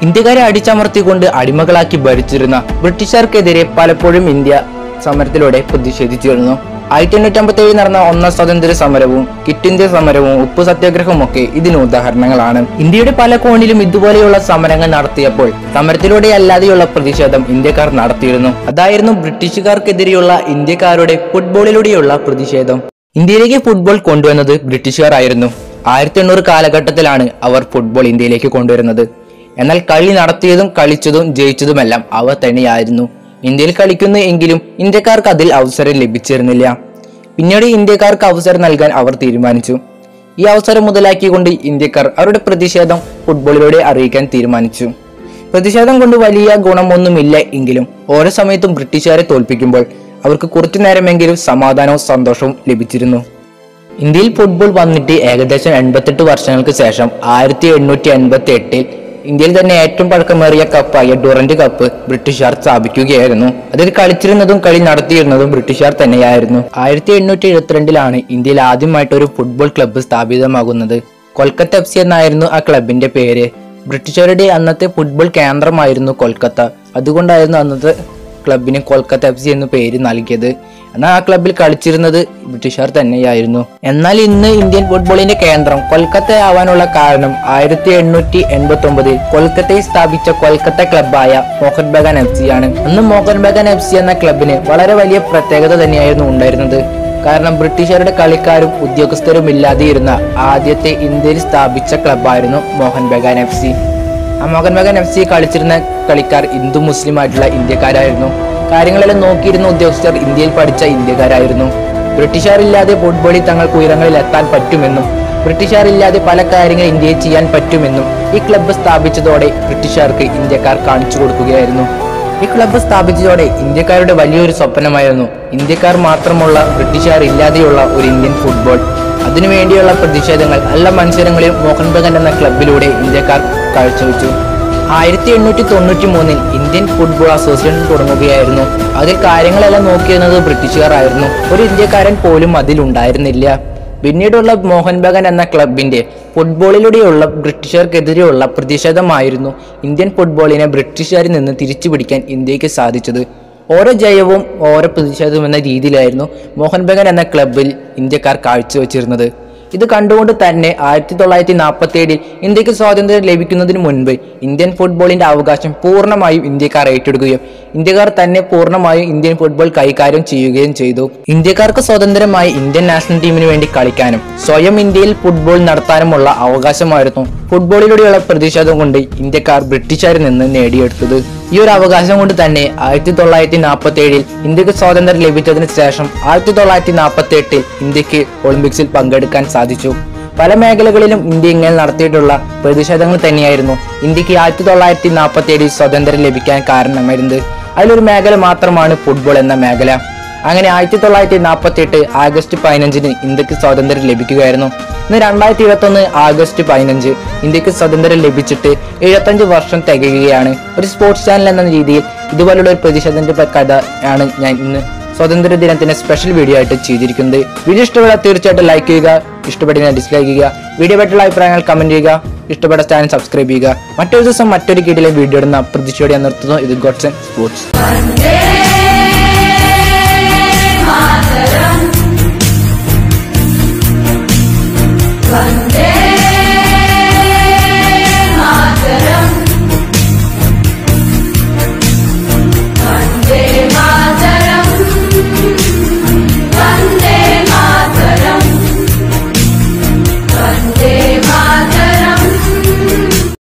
ഇന്ത്യക്കാരെ അടിച്ചമർത്തിക്കൊണ്ട് അടിമകളാക്കി ഭരിച്ചിരുന്ന ബ്രിട്ടീഷുകാർക്കെതിരെ പലപ്പോഴും ഇന്ത്യ സമരത്തിലൂടെ പ്രതിഷേധിച്ചിരുന്നു ആയിരത്തി എണ്ണൂറ്റി അമ്പത്തി ഏഴിൽ നടന്ന ഒന്നാം സ്വാതന്ത്ര്യ സമരവും കിറ്റ് ഇന്ത്യ സമരവും ഉപ്പു സത്യാഗ്രഹവും ഒക്കെ ഇതിന് ഉദാഹരണങ്ങളാണ് ഇന്ത്യയുടെ പല കോണിലും ഇതുപോലെയുള്ള സമരങ്ങൾ നടത്തിയപ്പോൾ സമരത്തിലൂടെ അല്ലാതെയുള്ള പ്രതിഷേധം ഇന്ത്യക്കാർ നടത്തിയിരുന്നു അതായിരുന്നു ബ്രിട്ടീഷുകാർക്കെതിരെയുള്ള ഇന്ത്യക്കാരുടെ ഫുട്ബോളിലൂടെയുള്ള പ്രതിഷേധം ഇന്ത്യയിലേക്ക് ഫുട്ബോൾ കൊണ്ടുവന്നത് ബ്രിട്ടീഷുകാർ ആയിരുന്നു ആയിരത്തി എണ്ണൂറ് കാലഘട്ടത്തിലാണ് അവർ ഫുട്ബോൾ ഇന്ത്യയിലേക്ക് കൊണ്ടുവരുന്നത് എന്നാൽ കളി നടത്തിയതും കളിച്ചതും ജയിച്ചതുമെല്ലാം അവർ തന്നെയായിരുന്നു ഇന്ത്യയിൽ കളിക്കുന്നു എങ്കിലും ഇന്ത്യക്കാർക്ക് അതിൽ അവസരം ലഭിച്ചിരുന്നില്ല പിന്നീട് ഇന്ത്യക്കാർക്ക് അവസരം നൽകാൻ അവർ തീരുമാനിച്ചു ഈ അവസരം മുതലാക്കിക്കൊണ്ട് ഇന്ത്യക്കാർ അവരുടെ പ്രതിഷേധം ഫുട്ബോളിലൂടെ അറിയിക്കാൻ തീരുമാനിച്ചു പ്രതിഷേധം കൊണ്ട് വലിയ ഗുണമൊന്നുമില്ല എങ്കിലും ഓരോ സമയത്തും ബ്രിട്ടീഷുകാരെ തോൽപ്പിക്കുമ്പോൾ അവർക്ക് കുറച്ചു നേരമെങ്കിലും സമാധാനവും സന്തോഷവും ലഭിച്ചിരുന്നു ഇന്ത്യയിൽ ഫുട്ബോൾ വന്നിട്ട് ഏകദേശം എൺപത്തെട്ട് വർഷങ്ങൾക്ക് ശേഷം ആയിരത്തി എണ്ണൂറ്റി എൺപത്തി എട്ടിൽ ഇന്ത്യയിൽ തന്നെ ഏറ്റവും പഴക്കമേറിയ കപ്പായ ഡുറന്റ് കപ്പ് ബ്രിട്ടീഷുകാർ സ്ഥാപിക്കുകയായിരുന്നു അതിൽ കളിച്ചിരുന്നതും കളി നടത്തിയിരുന്നതും ബ്രിട്ടീഷുകാർ തന്നെയായിരുന്നു ആയിരത്തി എണ്ണൂറ്റി എഴുപത്തിരണ്ടിലാണ് ഇന്ത്യയിൽ ആദ്യമായിട്ട് ഒരു ഫുട്ബോൾ ക്ലബ്ബ് സ്ഥാപിതമാകുന്നത് കൊൽക്കത്ത എഫ് സി എന്നായിരുന്നു ആ ക്ലബിന്റെ പേര് ബ്രിട്ടീഷുകാരുടെ അന്നത്തെ ഫുട്ബോൾ കേന്ദ്രമായിരുന്നു കൊൽക്കത്ത അതുകൊണ്ടായിരുന്നു അന്നത്തെ ക്ലബിന് കൊൽക്കത്ത എഫ് സി എന്ന് പേര് നൽകിയത് എന്നാൽ ആ ക്ലബിൽ കളിച്ചിരുന്നത് ബ്രിട്ടീഷുകാർ തന്നെയായിരുന്നു എന്നാൽ ഇന്ന് ഇന്ത്യൻ ഫുട്ബോളിന്റെ കേന്ദ്രം കൊൽക്കത്ത ആവാനുള്ള കാരണം ആയിരത്തി എണ്ണൂറ്റി എൺപത്തി ഒമ്പതിൽ കൊൽക്കത്തയിൽ സ്ഥാപിച്ച കൊൽക്കത്ത ക്ലബായ മോഹൻ ബഗാൻ എഫ് സി ആണ് അന്ന് മോഹൻ ബഗാൻ എഫ് സി എന്ന ക്ലബിന് വളരെ വലിയ പ്രത്യേകത തന്നെയായിരുന്നു ഉണ്ടായിരുന്നത് കാരണം ബ്രിട്ടീഷുകാരുടെ കളിക്കാരും ഉദ്യോഗസ്ഥരും ഇല്ലാതെ ഇരുന്ന ആദ്യത്തെ ഇന്ത്യയിൽ സ്ഥാപിച്ച ക്ലബായിരുന്നു മോഹൻ ബഗാൻ എഫ് സി ആ മോഹൻ ബഗാൻ എഫ് സി കളിച്ചിരുന്ന കളിക്കാർ ഹിന്ദു മുസ്ലിം ആയിട്ടുള്ള ഇന്ത്യക്കാരായിരുന്നു കാര്യങ്ങളെല്ലാം നോക്കിയിരുന്ന ഉദ്യോഗസ്ഥർ ഇന്ത്യയിൽ പഠിച്ച ഇന്ത്യക്കാരായിരുന്നു ബ്രിട്ടീഷുകാരില്ലാതെ ഫുട്ബോളിൽ തങ്ങൾക്ക് ഉയരങ്ങളിൽ എത്താൻ പറ്റുമെന്നും ബ്രിട്ടീഷുകാരില്ലാതെ പല കാര്യങ്ങൾ ഇന്ത്യയിൽ ചെയ്യാൻ പറ്റുമെന്നും ഈ ക്ലബ്ബ് സ്ഥാപിച്ചതോടെ ബ്രിട്ടീഷുകാർക്ക് ഇന്ത്യക്കാർ കാണിച്ചു കൊടുക്കുകയായിരുന്നു ഈ ക്ലബ്ബ് സ്ഥാപിച്ചതോടെ ഇന്ത്യക്കാരുടെ വലിയൊരു സ്വപ്നമായിരുന്നു ഇന്ത്യക്കാർ മാത്രമുള്ള ബ്രിട്ടീഷുകാർ ഇല്ലാതെയുള്ള ഒരു ഇന്ത്യൻ ഫുട്ബോൾ അതിനുവേണ്ടിയുള്ള പ്രതിഷേധങ്ങൾ എല്ലാ മത്സരങ്ങളിലും മോഹൻ ബഗാൻ എന്ന ക്ലബിലൂടെ ഇന്ത്യക്കാർ കാഴ്ചവെച്ചു ആയിരത്തി എണ്ണൂറ്റി തൊണ്ണൂറ്റി മൂന്നിൽ ഇന്ത്യൻ ഫുട്ബോൾ അസോസിയേഷൻ തുടങ്ങുകയായിരുന്നു അതിൽ കാര്യങ്ങളെല്ലാം നോക്കിയിരുന്നത് ബ്രിട്ടീഷുകാരായിരുന്നു ഒരു ഇന്ത്യക്കാരൻ പോലും അതിലുണ്ടായിരുന്നില്ല പിന്നീടുള്ള മോഹൻ ബഗാൻ എന്ന ക്ലബിന്റെ ഫുട്ബോളിലൂടെയുള്ള ബ്രിട്ടീഷുകാർക്കെതിരെയുള്ള പ്രതിഷേധമായിരുന്നു ഇന്ത്യൻ ഫുട്ബോളിനെ ബ്രിട്ടീഷുകാരിൽ നിന്ന് തിരിച്ചു പിടിക്കാൻ ഇന്ത്യക്ക് സാധിച്ചത് ഓരോ ജയവും ഓരോ പ്രതിഷേധവും എന്ന രീതിയിലായിരുന്നു മോഹൻ ബഗാൻ എന്ന ക്ലബിൽ ഇന്ത്യക്കാർ കാഴ്ചവെച്ചിരുന്നത് ഇത് കണ്ടുകൊണ്ട് തന്നെ ആയിരത്തി തൊള്ളായിരത്തി നാൽപ്പത്തി ഏഴിൽ ഇന്ത്യക്ക് സ്വാതന്ത്ര്യം ലഭിക്കുന്നതിന് മുൻപ് ഇന്ത്യൻ ഫുട്ബോളിന്റെ അവകാശം പൂർണ്ണമായും ഇന്ത്യക്കാർ ഏറ്റെടുക്കുകയും ഇന്ത്യക്കാർ തന്നെ പൂർണ്ണമായും ഇന്ത്യൻ ഫുട്ബോൾ കൈകാര്യം ചെയ്യുകയും ചെയ്തു ഇന്ത്യക്കാർക്ക് സ്വതന്ത്രമായി ഇന്ത്യൻ നാഷണൽ ടീമിന് വേണ്ടി കളിക്കാനും സ്വയം ഇന്ത്യയിൽ ഫുട്ബോൾ നടത്താനുമുള്ള അവകാശമായിരുന്നു ഫുട്ബോളിലൂടെയുള്ള പ്രതിഷേധം കൊണ്ട് ഇന്ത്യക്കാർ ബ്രിട്ടീഷുകാരിൽ നിന്ന് നേടിയെടുത്തത് ഈ ഒരു അവകാശം കൊണ്ട് തന്നെ ആയിരത്തി തൊള്ളായിരത്തി നാൽപ്പത്തി ഏഴിൽ ഇന്ത്യക്ക് സ്വാതന്ത്ര്യം ലഭിച്ചതിന് ശേഷം ആയിരത്തി തൊള്ളായിരത്തി നാൽപ്പത്തി എട്ടിൽ ഇന്ത്യക്ക് ഒളിമ്പിക്സിൽ പങ്കെടുക്കാൻ സാധിച്ചു പല മേഖലകളിലും ഇന്ത്യ ഇങ്ങനെ നടത്തിയിട്ടുള്ള പ്രതിഷേധങ്ങൾ തന്നെയായിരുന്നു ഇന്ത്യക്ക് ആയിരത്തി തൊള്ളായിരത്തി നാൽപ്പത്തി ഏഴിൽ സ്വാതന്ത്ര്യം ലഭിക്കാൻ കാരണമായിരുന്നത് അതിലൊരു മേഖല മാത്രമാണ് ഫുട്ബോൾ എന്ന മേഖല അങ്ങനെ ആയിരത്തി തൊള്ളായിരത്തി നാൽപ്പത്തി എട്ട് ആഗസ്റ്റ് പതിനഞ്ചിന് ഇന്ത്യക്ക് സ്വാതന്ത്ര്യം ലഭിക്കുകയായിരുന്നു ഇന്ന് രണ്ടായിരത്തി ഇരുപത്തി ഒന്ന് ആഗസ്റ്റ് പതിനഞ്ച് ഇന്ത്യക്ക് സ്വാതന്ത്ര്യം ലഭിച്ചിട്ട് എഴുപത്തഞ്ച് വർഷം തികയുകയാണ് ഒരു സ്പോർട്സ് ചാനൽ എന്ന രീതിയിൽ ഇതുപോലുള്ള ഒരു പ്രതിഷേധത്തിന്റെ കഥ ആണ് ഞാൻ ഇന്ന് സ്വാതന്ത്ര്യ ദിനത്തിന്റെ സ്പെഷ്യൽ വീഡിയോ ആയിട്ട് ചെയ്തിരിക്കുന്നത് വീഡിയോ ഇഷ്ടപ്പെട്ടാൽ തീർച്ചയായിട്ടും ലൈക്ക് ചെയ്യുക ഇഷ്ടപ്പെട്ടാൽ ഡിസ്ലൈക്ക് ചെയ്യുക വീഡിയോ പറ്റുള്ള അഭിപ്രായങ്ങൾ കമന്റ് ചെയ്യുക ഇഷ്ടപ്പെട്ട ചാനൽ സബ്സ്ക്രൈബ് ചെയ്യുക മറ്റൊരു ദിവസം മറ്റൊരു കീഴിലെ വീഡിയോ ഇടുന്ന പ്രതീക്ഷയോടെ ഞാൻ നിർത്തുന്നു ഇത് ഗോഡ്സൺ സ്പോർട്സ് Monday,